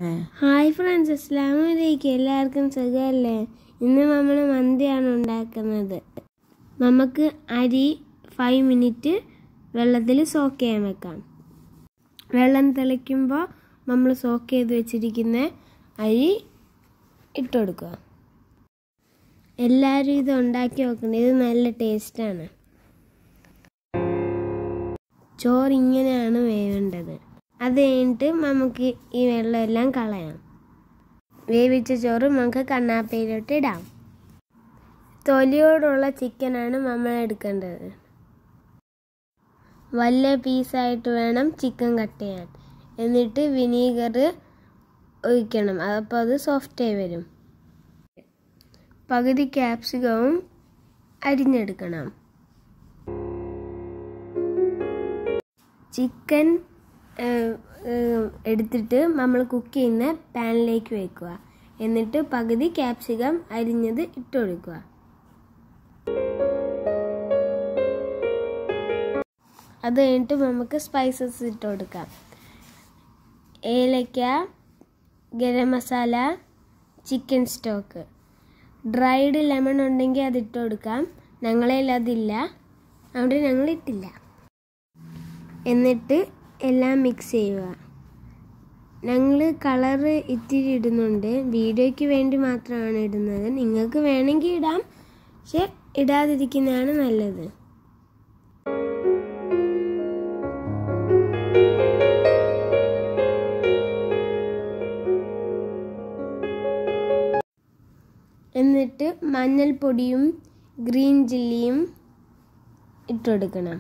hi friends അസ്സാം വലൈക്കും എല്ലാവർക്കും സുഖമല്ലേ ഇന്ന് നമ്മൾ മന്തിയാണ് ഉണ്ടാക്കുന്നത് നമുക്ക് അരി ഫൈവ് മിനിറ്റ് വെള്ളത്തിൽ സോക്ക് ചെയ്യാൻ വെക്കാം വെള്ളം തിളയ്ക്കുമ്പോൾ നമ്മൾ സോക്ക് ചെയ്ത് വെച്ചിരിക്കുന്ന അരി ഇട്ട് കൊടുക്കുക എല്ലാവരും ഇത് ഉണ്ടാക്കി നോക്കണം ഇത് നല്ല ടേസ്റ്റാണ് ചോറ് ഇങ്ങനെയാണ് വേവേണ്ടത് അത് കഴിഞ്ഞിട്ട് നമുക്ക് ഈ വെള്ളമെല്ലാം കളയാം വേവിച്ച ചോറ് നമുക്ക് കണ്ണാപ്പയിലോട്ട് ഇടാം തൊലിയോടുള്ള ചിക്കനാണ് നമ്മൾ എടുക്കേണ്ടത് വലിയ പീസായിട്ട് വേണം ചിക്കൻ കട്ട് ചെയ്യാൻ എന്നിട്ട് വിനീഗർ ഒഴിക്കണം അപ്പോൾ അത് സോഫ്റ്റായി വരും പകുതി ക്യാപ്സിക്കവും അരിഞ്ഞെടുക്കണം ചിക്കൻ എടുത്തിട്ട് നമ്മൾ കുക്ക് ചെയ്യുന്ന പാനിലേക്ക് വെക്കുക എന്നിട്ട് പകുതി ക്യാപ്സിക്കം അരിഞ്ഞത് ഇട്ട് കൊടുക്കുക അത് കഴിഞ്ഞിട്ട് നമുക്ക് സ്പൈസസ് ഇട്ട് കൊടുക്കാം ഏലക്ക garam masala chicken stock dried lemon ഉണ്ടെങ്കിൽ അത് ഇട്ട് കൊടുക്കാം ഞങ്ങളതിൽ അതില്ല അതുകൊണ്ട് ഞങ്ങൾ ഇട്ടില്ല എന്നിട്ട് എല്ലാം മിക്സ് ചെയ്യുക ഞങ്ങൾ കളറ് ഇത്തിരി ഇടുന്നുണ്ട് വീഡിയോയ്ക്ക് വേണ്ടി മാത്രമാണ് ഇടുന്നത് നിങ്ങൾക്ക് വേണമെങ്കിൽ ഇടാം പക്ഷെ ഇടാതിരിക്കുന്നതാണ് നല്ലത് എന്നിട്ട് മഞ്ഞൾപ്പൊടിയും ഗ്രീൻ ചില്ലിയും ഇട്ടുകൊടുക്കണം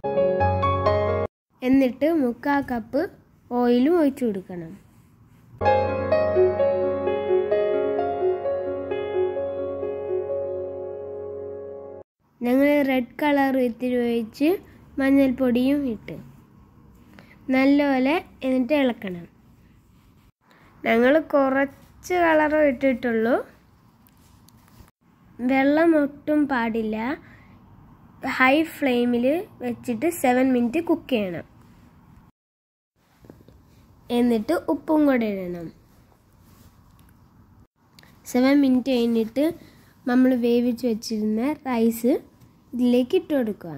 എന്നിട്ട് മുക്കാൽ കപ്പ് ഓയിലും ഒഴിച്ചു കൊടുക്കണം ഞങ്ങൾ റെഡ് കളർ ഇത്തിരി ഒഴിച്ച് മഞ്ഞൾപ്പൊടിയും ഇട്ട് നല്ലപോലെ എന്നിട്ട് ഇളക്കണം ഞങ്ങൾ കുറച്ച് കളറും ഇട്ടിട്ടുള്ളൂ വെള്ളം ഒട്ടും പാടില്ല ഹൈ ഫ്ലെയിമിൽ വെച്ചിട്ട് സെവൻ മിനിറ്റ് കുക്ക് ചെയ്യണം എന്നിട്ട് ഉപ്പും കൂടെ ഇടണം സെവൻ മിനിറ്റ് കഴിഞ്ഞിട്ട് നമ്മൾ വേവിച്ച് വെച്ചിരുന്ന റൈസ് ഇതിലേക്ക് ഇട്ട് കൊടുക്കുക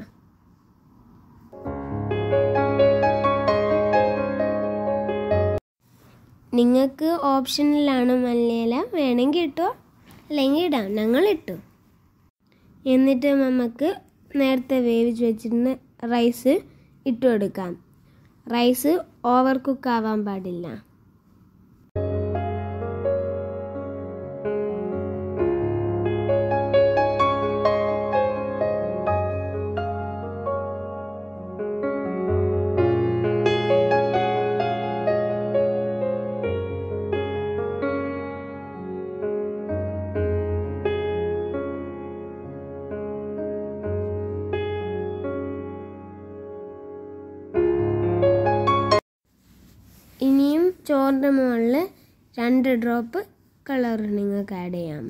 നിങ്ങൾക്ക് ഓപ്ഷനിലാണ് മല്ലിയില വേണമെങ്കിൽ ഇട്ടോ അല്ലെങ്കിൽ ഇടാം ഞങ്ങൾ ഇട്ടു എന്നിട്ട് നമുക്ക് നേരത്തെ വേവിച്ച് വെച്ചിരുന്ന റൈസ് ഇട്ട് കൊടുക്കാം റൈസ് ഓവർ കുക്ക് ആവാൻ പാടില്ല ഇനിയും ചോറിൻ്റെ മുകളിൽ രണ്ട് ഡ്രോപ്പ് കളർ നിങ്ങൾക്ക് ആഡ് ചെയ്യാം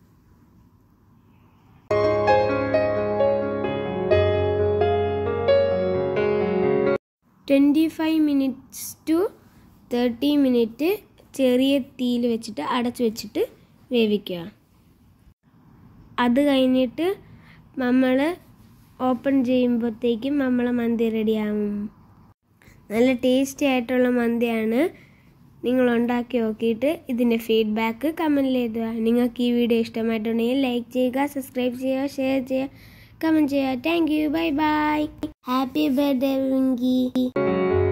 twenty five minutes to thirty minute ചെറിയ തീയിൽ വെച്ചിട്ട് അടച്ചു വെച്ചിട്ട് വേവിക്കുക അത് കഴിഞ്ഞിട്ട് നമ്മൾ ഓപ്പൺ ചെയ്യുമ്പോഴത്തേക്കും നമ്മളെ മന്തി റെഡിയാവും നല്ല ടേസ്റ്റി ആയിട്ടുള്ള മന്തിയാണ് നിങ്ങൾ ഉണ്ടാക്കി നോക്കിയിട്ട് ഇതിൻ്റെ ഫീഡ്ബാക്ക് കമൻറ്റിൽ എഴുതുക നിങ്ങൾക്ക് ഈ വീഡിയോ ഇഷ്ടമായിട്ടുണ്ടെങ്കിൽ ലൈക്ക് ചെയ്യുക സബ്സ്ക്രൈബ് ചെയ്യുക ഷെയർ ചെയ്യുക കമൻറ്റ് ചെയ്യുക thank you bye bye happy birthday Winky